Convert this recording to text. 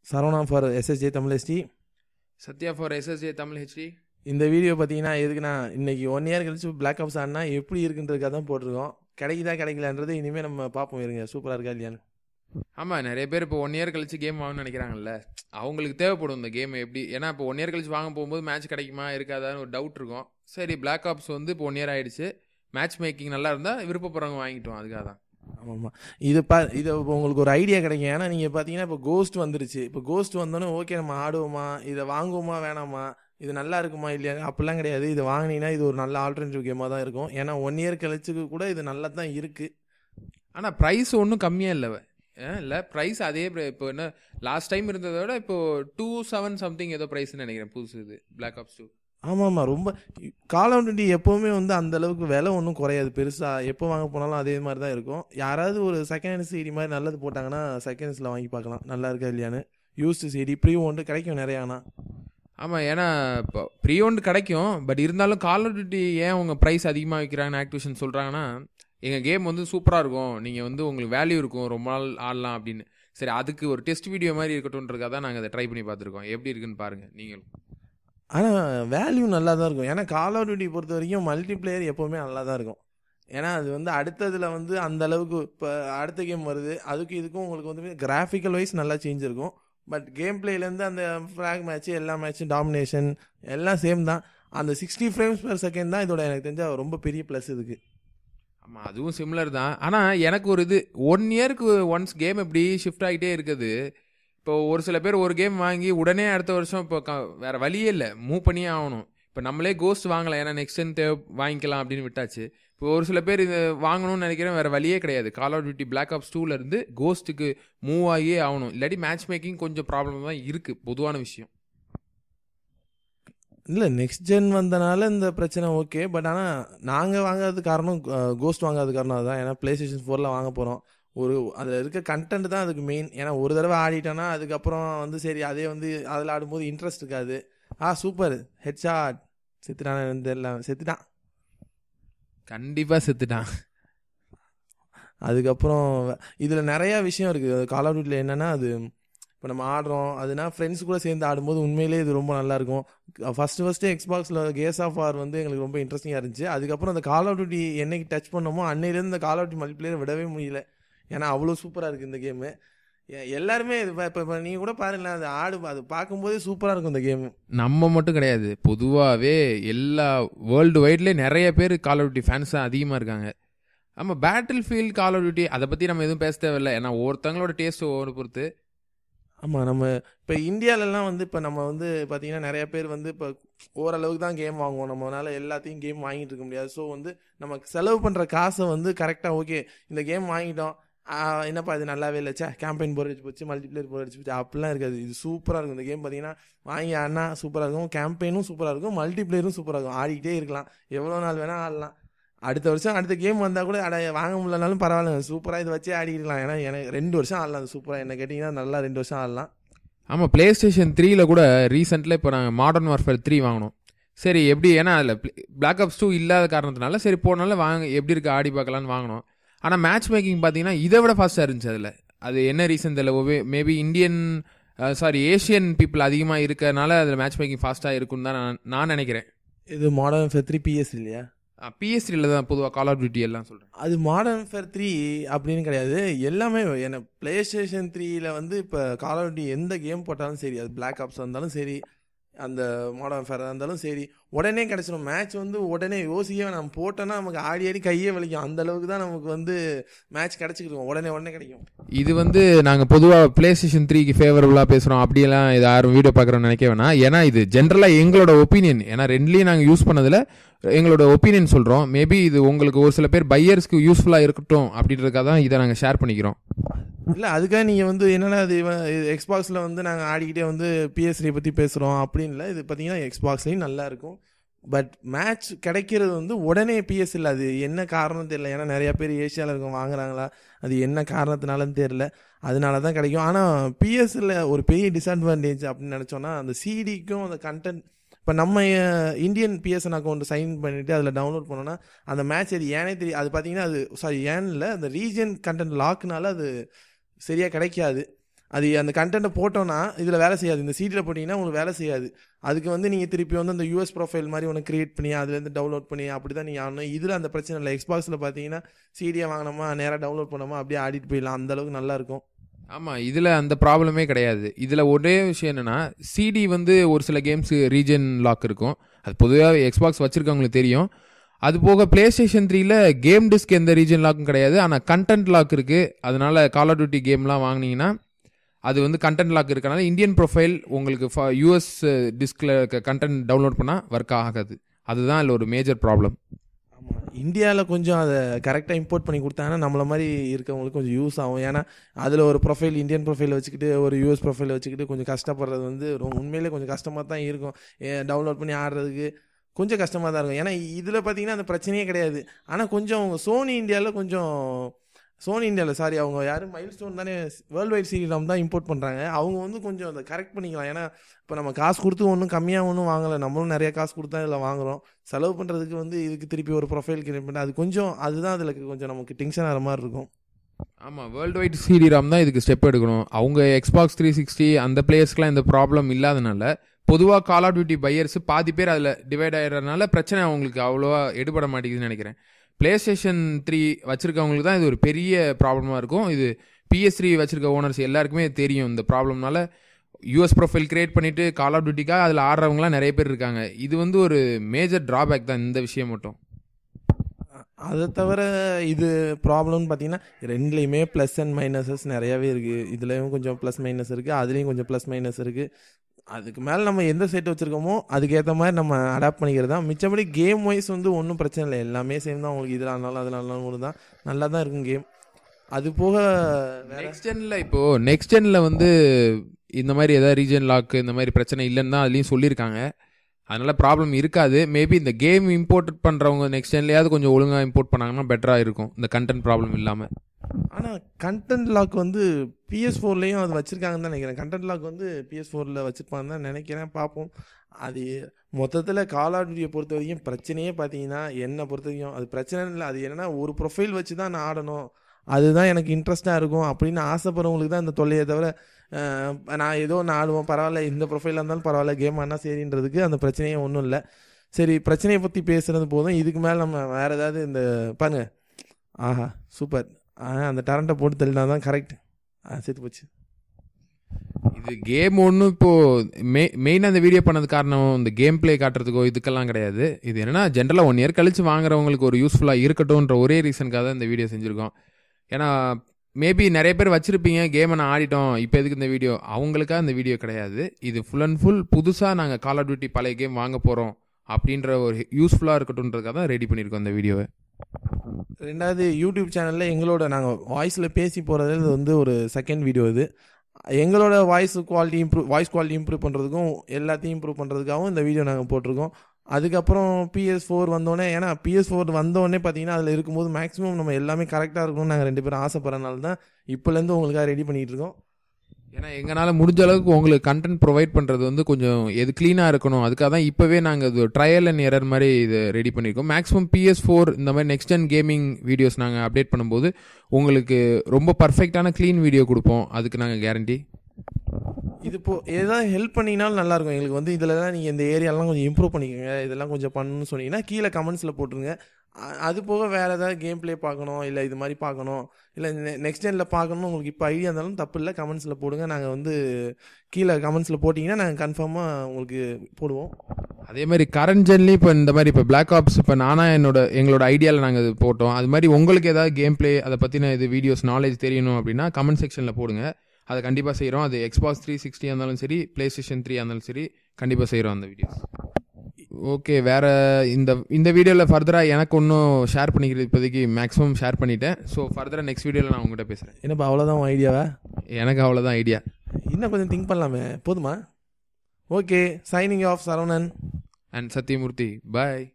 Saravana for SSJ Tamil SD Sathya for SSA Tamil HD இந்த video பார்த்தீங்கன்னா எதுக்குன்னா இன்னைக்கு ஒன் இயர் கழிச்சு பிளாக் ஆப்ஸ் ஆனா எப்படி இருக்குன்றதுக்காக தான் போட்டிருக்கோம் கிடைக்குதா கிடைக்கலன்றது இனிமேல் நம்ம பார்ப்போம் இருங்க சூப்பராக இருக்கா இல்லையான்னு ஆமாம் நிறைய பேர் இப்போ ஒன் இயர் கழிச்சு கேம் வாங்கணும்னு நினைக்கிறாங்கல்ல அவங்களுக்கு தேவைப்படும் இந்த கேம் எப்படி ஏன்னா இப்போ ஒன் இயர் கழிச்சு வாங்க போகும்போது மேட்ச் கிடைக்குமா இருக்காதான்னு ஒரு டவுட் இருக்கும் சரி பிளாக் ஆப்ஸ் வந்து இப்போ ஒன் இயர் ஆயிடுச்சு மேட்ச் மேக்கிங் நல்லா இருந்தால் விருப்பப்படுறவங்க வாங்கிட்டோம் அதுக்காக தான் ஆமாம் இது பா இது இப்போ உங்களுக்கு ஒரு ஐடியா கிடைக்கும் ஏன்னா நீங்கள் பார்த்தீங்கன்னா இப்போ கோஸ்ட் வந்துருச்சு இப்போ கோஸ்ட் வந்தோன்னே ஓகே நம்ம ஆடுவோமா இதை வாங்குவோமா வேணாமா இது நல்லா இருக்குமா இல்லையா அப்படிலாம் கிடையாது இது வாங்கினீங்கன்னா இது ஒரு நல்ல ஆல்டர்னேட்டிவ் கேமாக தான் இருக்கும் ஏன்னா ஒன் இயர் கழிச்சுக்கு கூட இது நல்லா தான் இருக்குது ஆனால் ப்ரைஸ் ஒன்றும் கம்மியாக இல்லை இல்லை ப்ரைஸ் அதே pri- இப்போ என்ன லாஸ்ட் டைம் இருந்ததை விட இப்போ டூ செவன் சம்திங் ஏதோ ப்ரைஸ்னு நினைக்கிறேன் புதுசு இது பிளாக் ஆப்ஸ் டூ ஆமாம் ஆமாம் ரொம்ப கால் ஆஃப் டியூட்டி எப்போவுமே வந்து அந்த அளவுக்கு விலை ஒன்றும் குறையாது பெருசாக எப்போ வாங்க போனாலும் அதே மாதிரி தான் இருக்கும் யாராவது ஒரு செகண்ட் ஹேண்ட் சிடி மாதிரி நல்லது போட்டாங்கன்னா செகண்ட் ஹேண்ட்ஸில் வாங்கி பார்க்கலாம் நல்லா இருக்கா இல்லையான்னு யூஸ்டு சிடி ப்ரீ ஒன்று கிடைக்கும் நிறையா ஆனால் ஆமாம் ஏன்னா இப்போ ப்ரீ ஒன்று கிடைக்கும் பட் இருந்தாலும் கால் ஆஃப் டியூட்டி ஏன் உங்கள் ப்ரைஸ் அதிகமாக வைக்கிறாங்கன்னு ஆக்டிவேஷன் சொல்கிறாங்கன்னா எங்கள் கேம் வந்து சூப்பராக இருக்கும் நீங்கள் வந்து உங்களுக்கு வேல்யூ இருக்கும் ரொம்ப நாள் ஆடலாம் அப்படின்னு சரி அதுக்கு ஒரு டெஸ்ட் வீடியோ மாதிரி இருக்கட்டும்ன்றதுக்காக தான் நாங்கள் அதை ட்ரை பண்ணி பார்த்துருக்கோம் எப்படி இருக்குன்னு பாருங்கள் நீங்களும் ஆனால் வேல்யூ நல்லா தான் இருக்கும் ஏன்னா கால் ஆஃப் டியூட்டி பொறுத்த வரைக்கும் மல்டி பிளேயர் எப்போவுமே நல்லா தான் இருக்கும் ஏன்னா அது வந்து அடுத்ததில் வந்து அந்த அளவுக்கு இப்போ அடுத்த கேம் வருது அதுக்கு இதுக்கும் உங்களுக்கு வந்து கிராஃபிக்கல் வைஸ் நல்லா சேஞ்ச் இருக்கும் பட் கேம் பிளேலேருந்து அந்த ஃப்ளாக் மேட்ச் எல்லா மேட்ச்சும் டாமினேஷன் எல்லாம் சேம் தான் அந்த சிக்ஸ்டி ஃப்ரேம்ஸ் per செகண்ட் தான் இதோட எனக்கு தெரிஞ்ச ரொம்ப பெரிய ப்ளஸ் இதுக்கு ஆமாம் அதுவும் சிமிலர் தான் ஆனால் எனக்கு ஒரு இது ஒன் இயருக்கு ஒன்ஸ் கேம் எப்படி ஷிஃப்ட் ஆகிட்டே இருக்குது இப்போ ஒரு சில பேர் ஒரு கேம் வாங்கி உடனே அடுத்த வருஷம் இப்போ க வேறு வழியே இல்லை மூவ் பண்ணியே ஆகணும் இப்போ நம்மளே கோஸ்ட் வாங்கலாம் ஏன்னா நெக்ஸ்ட் டைம் தேவை வாங்கிக்கலாம் அப்படின்னு விட்டாச்சு இப்போ ஒரு சில பேர் இது வாங்கணும்னு நினைக்கிறேன் வேறு வழியே கிடையாது call of duty black ops டூலேருந்து கோஸ்ட்டுக்கு மூவ் ஆகியே ஆகணும் இல்லாட்டி மேட்ச் மேக்கிங் கொஞ்சம் ப்ராப்ளம் தான் இருக்குது பொதுவான விஷயம் இல்லை நெக்ஸ்ட் ஜென் வந்தனால இந்த பிரச்சனை ஓகே பட் ஆனால் நாங்கள் வாங்காதது காரணம் கோஸ்ட் வாங்காத காரணம் அதுதான் ஏன்னா ப்ளே ஸ்டேஷன் ஃபோரில் வாங்க போகிறோம் ஒரு அதில் இருக்க கண்டென்ட் தான் அதுக்கு மெயின் ஏன்னா ஒரு தடவை ஆடிட்டோன்னா அதுக்கப்புறம் வந்து சரி அதே வந்து அதில் ஆடும்போது இன்ட்ரெஸ்ட் இருக்காது ஆ சூப்பர் ஹெட்ஷாட் செத்துட்டான தெரியல செத்துட்டான் கண்டிப்பாக செத்துட்டான் அதுக்கப்புறம் இதில் நிறையா விஷயம் இருக்குது கால் ஆஃப் டியூட்டியில் என்னென்னா அது இப்போ நம்ம ஆடுறோம் அதுனா ஃப்ரெண்ட்ஸ் கூட சேர்ந்து ஆடும்போது உண்மையிலேயே இது ரொம்ப நல்லாயிருக்கும் ஃபஸ்ட்டு ஃபஸ்ட்டு எக்ஸ்பாக்ஸில் கேஸ் ஆஃப் ஆர் வந்து எங்களுக்கு ரொம்ப இன்ட்ரெஸ்டிங்காக இருந்துச்சு அதுக்கப்புறம் அந்த கால் ஆஃப் டியூட்டி என்னைக்கு டச் பண்ணோமோ அன்னையிலேருந்து இந்த கால் ஆஃப் டியூட்டி மல்டிப்ளேயர் விடவே முடியல ஏன்னா அவ்வளோ சூப்பராக இருக்குது இந்த கேமு எல்லாருமே இது இப்போ இப்போ நீங்கள் கூட பாருங்களேன் அது ஆடு அது பார்க்கும்போதே சூப்பராக இருக்கும் இந்த கேமு நம்ம மட்டும் கிடையாது பொதுவாகவே எல்லா வேர்ல்டு வைட்லேயே நிறைய பேர் கால் ஆஃப் டியூட்டி ஃபேன்ஸ் தான் அதிகமாக இருக்காங்க ஆமாம் battlefield call of duty அதை பற்றி நம்ம எதுவும் பேச தேவையில்லை ஏன்னா ஒவ்வொருத்தங்களோட டேஸ்ட் ஒவ்வொரு பொறுத்து ஆமாம் நம்ம இப்போ இந்தியாவிலலாம் வந்து இப்போ நம்ம வந்து பார்த்தீங்கன்னா நிறைய பேர் வந்து இப்போ ஓரளவுக்கு தான் கேம் வாங்குவோம் நம்மளால எல்லாத்தையும் கேம் வாங்கிட்டு இருக்க முடியாது ஸோ வந்து நம்ம செலவு பண்ணுற காசை வந்து கரெக்டாக ஓகே இந்த கேம் வாங்கிட்டோம் ஆ, என்னப்பா இது நல்லாவே இல்லை சே கேம்பெயின் போர் அடிச்சு போச்சு மல்டிப்ளேயர் போர் அடிச்சு போச்சு அப்படிலாம் இருக்காது இது சூப்பராக இருக்கும் இந்த கேம் பார்த்தீங்கன்னா வாங்கி ஆடினா சூப்பராக இருக்கும் கேம்பெயினும் சூப்பராக இருக்கும் மல்டிப்ளேயரும் சூப்பராக இருக்கும் ஆடிக்கிட்டே இருக்கலாம் எவ்வளோ நாள் வேணால் ஆடலாம் அடுத்த வருஷம் அடுத்த கேம் வந்தால் கூட அட வாங்க முடியலனாலும் பரவாயில்ல சூப்பராக இதை வச்சே ஆடிக்கலாம் ஏன்னா எனக்கு ரெண்டு வருஷம் ஆடலாம் சூப்பராக என்ன கேட்டிங்கன்னா நல்லா ரெண்டு வருஷம் ஆடலாம் ஆமாம் ப்ளே ஸ்டேஷன் த்ரீல கூட ரீசெண்டில் இப்போ நாங்கள் மாடர்ன் வார்ஃபேர் த்ரீ வாங்கினோம் சரி எப்படி ஏன்னா அதில் பிளாக் ஆப்ஸ் டூ இல்லாத காரணத்தினால சரி போனாலும் வாங்க எப்படி இருக்கு ஆடி பார்க்கலான்னு வாங்கினோம் ஆனால் மேட்ச் மேக்கிங் பார்த்தீங்கன்னா இதை விட ஃபாஸ்ட்டாக இருந்துச்சு அதில் அது என்ன ரீசன் தெரியல maybe Indian sorry Asian people அதிகமாக இருக்கறனால அதில் மேட்ச் மேக்கிங் ஃபாஸ்ட்டாக இருக்குன்னு தான் நான் நான் நினைக்கிறேன் இது மாடர்ன் ஃபேர் த்ரீ பிஎஸ் இல்லையா பிஎஸ்டியில் தான் பொதுவாக கால் ஆஃப் டியூட்டி எல்லாம் சொல்கிறேன் அது மாடர்ன் ஃபேர் த்ரீ அப்படின்னு கிடையாது எல்லாமே என்ன பிளே ஸ்டேஷன் த்ரீல வந்து இப்போ கால் ஆஃப் டியூட்டி எந்த கேம் போட்டாலும் சரி அது பிளாக் ஆப்ஸ் இருந்தாலும் சரி அந்த மாடர்ன் ஃபேராக இருந்தாலும் சரி உடனே கிடச்சிடும் மேட்ச் வந்து உடனே யோசிக்கவே நம்ம போட்டோன்னா நமக்கு ஆடி ஆடி கையே வலிக்கும் அந்த அளவுக்கு தான் நமக்கு வந்து மேட்ச் கிடச்சிக்கிருக்கும் உடனே உடனே கிடைக்கும் இது வந்து நாங்கள் பொதுவாக ப்ளே ஸ்டேஷன் த்ரீக்கு ஃபேவரபுளாக பேசுகிறோம் அப்படியெல்லாம் இது யாரும் வீடியோ பார்க்குறோம்னு நினைக்க வேணாம் ஏன்னா இது ஜென்ரலாக எங்களோட ஒப்பீனியன் ஏன்னா ரெண்டுலேயும் நாங்கள் யூஸ் பண்ணதில் எங்களோட ஒப்பீனியன் சொல்கிறோம் மேபி இது உங்களுக்கு ஒரு சில பேர் பையர்ஸ்க்கு யூஸ்ஃபுல்லாக இருக்கட்டும் அப்படின்றதுக்காக தான் இதை நாங்கள் ஷேர் பண்ணிக்கிறோம் இல்லை அதுக்காக நீங்கள் வந்து என்னென்னா இது எக்ஸ்பாக்ஸில் வந்து நாங்கள் ஆடிக்கிட்டே வந்து பிஎஸ்சி பற்றி பேசுகிறோம் அப்படின்னு இல்லை இது பார்த்தீங்கன்னா எக்ஸ்பாக்ஸ்லேயும் நல்லா இருக்கும் பட் மேட்ச் கிடைக்கிறது வந்து உடனே பிஎஸ் இல்லை அது என்ன காரணம் தெரியல ஏன்னா நிறைய பேர் ஏஷியாவில் இருக்கவங்க வாங்குறாங்களா அது என்ன காரணத்தினாலன்னு தெரியல அதனால தான் கிடைக்கும் ஆனால் பிஎஸ்சில் ஒரு பெரிய டிஸ்அட்வான்டேஜ் அப்படின்னு நினச்சோன்னா அந்த சிடிக்கும் அந்த கண்டென்ட் இப்போ நம்ம அஹ், இந்தியன் பிஎஸ்என் அக்கௌண்ட் சைன் பண்ணிவிட்டு அதில் டவுன்லோட் பண்ணோன்னா அந்த மேட்ச் அது ஏனே தெரியும் அது பார்த்தீங்கன்னா அது சாரி ஏன் இல்லை அந்த ரீஜன் கண்டென்ட் லாக்னால அது சரியாக கிடைக்காது அது அந்த கண்டென்ட்டை போட்டோன்னா இதில் வேலை செய்யாது இந்த சீடியில் போட்டிங்கன்னா உங்களுக்கு வேலை செய்யாது அதுக்கு வந்து நீங்கள் திருப்பி வந்து அந்த யூஎஸ் ப்ரொஃபைல் மாதிரி ஒன்று கிரியேட் பண்ணி அதுலேருந்து டவுன்லோட் பண்ணி அப்படி தான் நீங்கள் ஆடணும் இதில் அந்த பிரச்சனை இல்லை எக்ஸ்பாக்ஸில் பார்த்தீங்கன்னா சீடியை வாங்கினோமா நேராக டவுன்லோட் பண்ணோமா அப்படியே ஆடிட்டு போயிடலாம் அந்த அளவுக்கு நல்லா இருக்கும் ஆமாம் இதில் அந்த ப்ராப்ளமே கிடையாது இதில் ஒரே விஷயம் என்னென்னா சிடி வந்து ஒரு சில கேம்ஸ் ரீஜன் லாக் இருக்கும் அது பொதுவாக எக்ஸ்பாக்ஸ் வச்சுருக்கவங்களுக்கு தெரியும் அது போக பிளே ஸ்டேஷன் த்ரீல கேம் டிஸ்க் எந்த ரீஜன் லாக்கும் கிடையாது ஆனால் கண்டென்ட் லாக் இருக்குது அதனால கால் ஆஃப் டியூட்டி கேம்லாம் வாங்கினீங்கன்னா அது வந்து கண்டென்ட் லாக் இருக்கனால இந்தியன் ப்ரொஃபைல் உங்களுக்கு யூஎஸ் டிஸ்கில் கண்டென்ட் டவுன்லோட் பண்ணால் ஒர்க் ஆகாது அதுதான் இல்லை ஒரு மேஜர் ப்ராப்ளம் ஆமாம் இந்தியாவில் கொஞ்சம் அதை கரெக்டாக இம்போர்ட் பண்ணி கொடுத்தாங்கன்னா நம்மள மாதிரி இருக்கவங்களுக்கு கொஞ்சம் யூஸ் ஆகும் ஏன்னா அதில் ஒரு ப்ரொஃபைல் இந்தியன் ப்ரொஃபைல் வச்சுக்கிட்டு ஒரு யூஎஸ் ப்ரொஃபைல் வச்சுக்கிட்டு கொஞ்சம் கஷ்டப்படுறது வந்து ரொம்ப உண்மையிலே கொஞ்சம் கஷ்டமாக தான் இருக்கும் டவுன்லோட் பண்ணி ஆடுறதுக்கு கொஞ்சம் கஷ்டமாக தான் இருக்கும் ஏன்னா இதில் பார்த்தீங்கன்னா அந்த பிரச்சனையே கிடையாது ஆனால் கொஞ்சம் அவங்க சோனி இந்தியாவில் கொஞ்சம் சோனி இந்தியாவில் சாரி அவங்க யாரும் மைல் ஸ்டோன் தானே வேர்ல்டு வைட் சீரியம் தான் இம்போர்ட் பண்ணுறாங்க அவங்க வந்து கொஞ்சம் அதை கரெக்ட் பண்ணிக்கலாம் ஏன்னா இப்போ நம்ம காசு கொடுத்து ஒன்றும் கம்மியாக ஒன்றும் வாங்கலை நம்மளும் நிறைய காசு கொடுத்தா இதில் வாங்குறோம் செலவு பண்ணுறதுக்கு வந்து இதுக்கு திருப்பி ஒரு ப்ரொஃபைல் கிரியேட் பண்ணி அது கொஞ்சம் அதுதான் அதில் கொஞ்சம் நமக்கு டென்ஷன் ஆகிற மாதிரி இருக்கும் ஆமாம் வேர்ல்டு வைட் சிடி ராம் தான் இதுக்கு ஸ்டெப் எடுக்கணும் அவங்க எக்ஸ்பாக்ஸ் த்ரீ சிக்ஸ்டி அந்த பிளேயர்ஸ்க்குலாம் இந்த ப்ராப்ளம் இல்லாதனால பொதுவாக கால் ஆஃப் டியூட்டி பையர்ஸ் பாதி பேர் அதில் டிவைட் ஆகிறதுனால பிரச்சனை அவங்களுக்கு அவ்வளோவா எடுபட மாட்டேங்குதுன்னு நினைக்கிறேன் பிளே ஸ்டேஷன் த்ரீ வச்சிருக்கவங்களுக்கு தான் இது ஒரு பெரிய ப்ராப்ளமாக இருக்கும் இது பிஎஸ் த்ரீ வச்சிருக்க ஓனர்ஸ் எல்லாருக்குமே தெரியும் இந்த ப்ராப்ளம்னால யூஎஸ் ப்ரொஃபைல் கிரியேட் பண்ணிட்டு கால் ஆஃப் டியூட்டிக்காக அதில் ஆடுறவங்களாம் நிறைய பேர் இருக்காங்க இது வந்து ஒரு மேஜர் டிராபேக் தான் இந்த விஷயம் மட்டும் அதை தவிர இது ப்ராப்ளம்னு பார்த்தீங்கன்னா ரெண்டுலேயுமே ப்ளஸ் அண்ட் மைனஸஸ் நிறையாவே இருக்குது இதுலேயும் கொஞ்சம் ப்ளஸ் மைனஸ் இருக்குது அதுலேயும் கொஞ்சம் ப்ளஸ் மைனஸ் இருக்குது அதுக்கு மேலே நம்ம எந்த செட் வச்சுருக்கோமோ அதுக்கேற்ற மாதிரி நம்ம அடாப்ட் பண்ணிக்கிறது தான் மிச்சபடி கேம் வைஸ் வந்து ஒன்றும் பிரச்சனை இல்லை எல்லாமே சேம் தான் உங்களுக்கு இதில் ஆனாலும் அதில் ஆனாலும் ஒன்று தான் நல்லா தான் இருக்கும் கேம் அது போக வேற நெக்ஸ்ட் ஜென்ல இப்போ நெக்ஸ்ட் ஜென்ல வந்து இந்த மாதிரி ஏதாவது ரீஜன் லாக் இந்த மாதிரி பிரச்சனை இல்லைன்னு தான் அதுலயும் சொல்லியிருக்காங்க அதனால ப்ராப்ளம் இருக்காது மேபி இந்த கேம் இம்போர்ட் பண்றவங்க நெக்ஸ்ட் ஜென்லயாவது கொஞ்சம் ஒழுங்கா இம்போர்ட் பண்ணாங்கன்னா பெட்டரா இருக்கும் இந்த கண்டென்ட் ப்ராப்ளம் இல்லாம ஆனால் கண்டென்ட் லாக் வந்து பிஎஸ் ஃபோர்லேயும் அது வச்சுருக்காங்கன்னு தான் நினைக்கிறேன் கண்டென்ட் லாக் வந்து பிஎஸ் ஃபோரில் வச்சுருப்பாங்கன்னு தான் நினைக்கிறேன் பார்ப்போம் அது மொத்தத்தில் கால் ஆஃப் டியூட்டியை பொறுத்த வரைக்கும் பிரச்சனையே பார்த்தீங்கன்னா என்னை பொறுத்த வரைக்கும் அது பிரச்சனை இல்லை அது என்னன்னா ஒரு ப்ரொஃபைல் வச்சு தான் நான் ஆடணும் அதுதான் எனக்கு இன்ட்ரெஸ்ட்டாக இருக்கும் அப்படின்னு ஆசைப்படுறவங்களுக்கு தான் இந்த தொல்லையை தவிர அஹ், நான் ஏதோ நான் ஆடுவோம் பரவாயில்ல இந்த ப்ரொஃபைலாக இருந்தாலும் பரவாயில்ல கேம் ஆனால் சரின்றதுக்கு அந்த பிரச்சனையே ஒன்றும் இல்லை சரி பிரச்சனையை பற்றி பேசுகிறது போதும் இதுக்கு மேலே நம்ம வேறு ஏதாவது இந்த பாருங்க ஆஹா சூப்பர் ஆ அந்த டரண்ட்டை போட்டு தள்ளினா தான் கரெக்ட் ஆ செத்து போச்சு இது கேம் ஒன்றும் இப்போ மெய் மெயினாக இந்த வீடியோ பண்ணது காரணம் இந்த கேம் ப்ளே காட்டுறதுக்கோ இதுக்கெல்லாம் கிடையாது இது என்னன்னா ஜென்ரலாக ஒன் இயர் கழிச்சு வாங்குறவங்களுக்கு ஒரு யூஸ்ஃபுல்லாக இருக்கட்டும்ன்ற ஒரே ரீசனுக்காக தான் இந்த வீடியோ செஞ்சுருக்கோம் ஏன்னா மேபி நிறைய பேர் வச்சிருப்பீங்க கேமை நான் ஆடிட்டோம் இப்போ எதுக்கு இந்த வீடியோ அவங்களுக்காக இந்த வீடியோ கிடையாது இது ஃபுல் அண்ட் ஃபுல் புதுசாக நாங்கள் கால் ஆஃப் டியூட்டி பழைய கேம் வாங்க போகிறோம் அப்படின்ற ஒரு யூஸ்ஃபுல்லாக இருக்கட்டும்ன்றதுக்காக தான் ரெடி பண்ணியிருக்கோம் இந்த வீடியோவை ரெண்டாவது யூடியூப் சேனலில் எங்களோட நாங்கள் வாய்ஸில் பேசி போகிறது இது வந்து ஒரு செகண்ட் வீடியோ இது எங்களோட voice quality improve voice quality improve பண்ணுறதுக்கும் எல்லாத்தையும் இம்ப்ரூவ் பண்ணுறதுக்காகவும் இந்த வீடியோ நாங்கள் போட்டிருக்கோம் அதுக்கப்புறம் பிஎஸ் ஃபோர் வந்தோடனே ஏன்னா பிஎஸ் ஃபோர் வந்தோடனே பார்த்தீங்கன்னா அதில் இருக்கும்போது மேக்ஸிமம் நம்ம எல்லாமே கரெக்டாக இருக்கணும்னு நாங்கள் ரெண்டு பேரும் ஆசைப்படுறதுனால தான் இப்போலேருந்து உங்களுக்காக ரெடி பண்ணிகிட்டு இருக்கோம் ஏன்னா எங்களால் முடிஞ்ச அளவுக்கு உங்களுக்கு கண்டென்ட் ப்ரொவைட் பண்ணுறது வந்து கொஞ்சம் எது க்ளீனாக இருக்கணும் அதுக்காக தான் இப்போவே நாங்கள் இது ட்ரையல் அண்ட் எரர் மாதிரி இது ரெடி பண்ணியிருக்கோம் மேக்ஸிமம் பிஎஸ் ஃபோர் இந்த மாதிரி நெக்ஸ்ட் ஜென் கேமிங் வீடியோஸ் நாங்கள் அப்டேட் பண்ணும்போது உங்களுக்கு ரொம்ப பர்ஃபெக்டான க்ளீன் வீடியோ கொடுப்போம் அதுக்கு நாங்கள் கேரண்டி இது இப்போ ஏதாவது ஹெல்ப் பண்ணினாலும் நல்லா இருக்கும் எங்களுக்கு வந்து இதில் தான் நீங்கள் இந்த ஏரியாலாம் கொஞ்சம் இம்ப்ரூவ் பண்ணிக்கோங்க இதெல்லாம் கொஞ்சம் பண்ணணும்னு சொன்னீங்கன்னா கீழே கமெண்ட்ஸில் போட்டுருங்க அ- அது போக வேறு ஏதாவது கேம் ப்ளே பார்க்கணும் இல்லை இது மாதிரி பார்க்கணும் இல்லை நெக்ஸ்ட் டைமில் பார்க்கணும் உங்களுக்கு இப்போ ஐடியா இருந்தாலும் தப்பு இல்லை கமெண்ட்ஸில் போடுங்க நாங்கள் வந்து கீழே கமெண்ட்ஸில் போட்டிங்கன்னா நாங்கள் கன்ஃபார்மாக உங்களுக்கு போடுவோம் அதே மாதிரி கரண்ட் ஜென்லேயும் இப்போ இந்த மாதிரி இப்போ பிளாக் ஆப்ஸ் இப்போ நானா என்னோட எங்களோட ஐடியாவில் நாங்கள் இது போட்டோம் அது மாதிரி உங்களுக்கு ஏதாவது கேம் ப்ளே அதை பற்றின இது வீடியோஸ் நாலேஜ் தெரியணும் அப்படின்னா கமெண்ட் செக்ஷனில் போடுங்க அதை கண்டிப்பாக செய்கிறோம் அது எக்ஸ்பாக்ஸ் த்ரீ சிக்ஸ்டியாக இருந்தாலும் சரி ப்ளே ஸ்டேஷன் த்ரீ இருந்தாலும் சரி கண்டிப்பாக செய்கிறோம் அந்த வீடியோஸ் ஓகே வேற இந்த இந்த வீடியோவில் ஃபர்தராக எனக்கு ஒன்றும் ஷேர் பண்ணிக்கிறது இப்போதைக்கு மேக்ஸிமம் ஷேர் பண்ணிட்டேன் ஸோ ஃபர்தராக நெக்ஸ்ட் வீடியோவில் நான் உங்ககிட்ட பேசுகிறேன் என்னப்பா அவ்வளோதான் உன் ஐடியாவா எனக்கு அவ்வளோதான் ஐடியா இன்னும் கொஞ்சம் திங்க் பண்ணலாமே போதுமா okay signing off Saravanan and Sathyamurthy bye